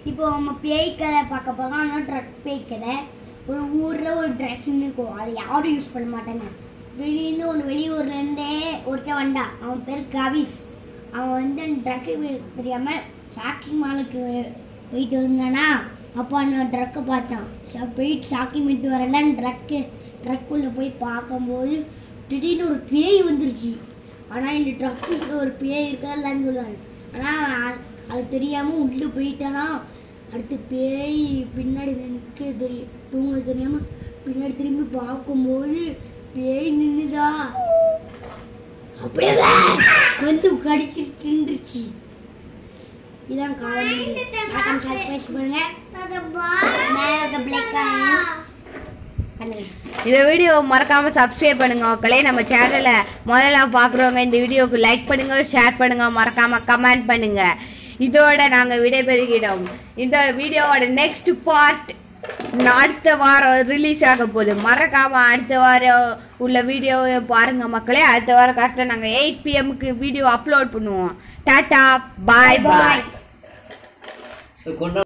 இப்போ நம்ம பேய் கதை பார்க்க போறோம் ஆனால் ட்ரக் பேய் கதை ஒரு ஊர்ல ஒரு ட்ரக்னு இருக்கும் அதை யாரும் யூஸ் பண்ண மாட்டாங்க திடீர்னு ஒரு வெளியூர்ல இருந்தே ஒருத்தன் வந்தான் அவன் பேர் கவிஸ் அவன் வந்து ட்ரக்கு தெரியாம ஷாக்கிங் மாலுக்கு போயிட்டு இருந்தானா அப்போ அந்த ட்ரக்கை பார்த்தான் ச- போயிட்டு ஷாக்கிங் பண்ணிட்டு வரல ட்ரக்கு ட்ரக்குள்ள போய் பார்க்கும்போது திடீர்னு ஒரு பேய் வந்துருச்சு ஆனா இந்த ட்ரக்குள்ள ஒரு பேய் இருக்கலான்னு சொல்லுவாங்க ஆனா அவன் அது தெரியாம உள்ள போயிட்டானா அடுத்து பேய் பின்னாடி நிற்க தெரியும் தூங்க தெரியாம பின்னாடி திரும்பி பார்க்கும்போது பேய் நின்னுதா அப்படியே வந்து கடிச்சு தின்றுச்சு இதான் காலம் சர்ப்ரைஸ் பண்ணுங்க மேல இருக்க பிளேக் பண்ணுங்க இந்த வீடியோ மறக்காம சப்ஸ்கிரைப் பண்ணுங்க மக்களே நம்ம சேனலை முதல்ல பார்க்குறவங்க இந்த வீடியோக்கு லைக் பண்ணுங்க ஷேர் பண்ணுங்க மறக்காம கமெண்ட் பண்ணுங்க இதோட நாங்க விடைபெறுகிறோம் இந்த வீடியோவோட நெக்ஸ்ட் பார்ட் அடுத்த வாரம் ரிலீஸ் ஆக போகுது மறக்காம அடுத்த வாரம் உள்ள வீடியோவை பாருங்க மக்களே அடுத்த வாரம் கரெக்டாக நாங்கள் எயிட் பிஎம்க்கு வீடியோ அப்லோட் பண்ணுவோம் டாடா பாய் பாய் கொண்டா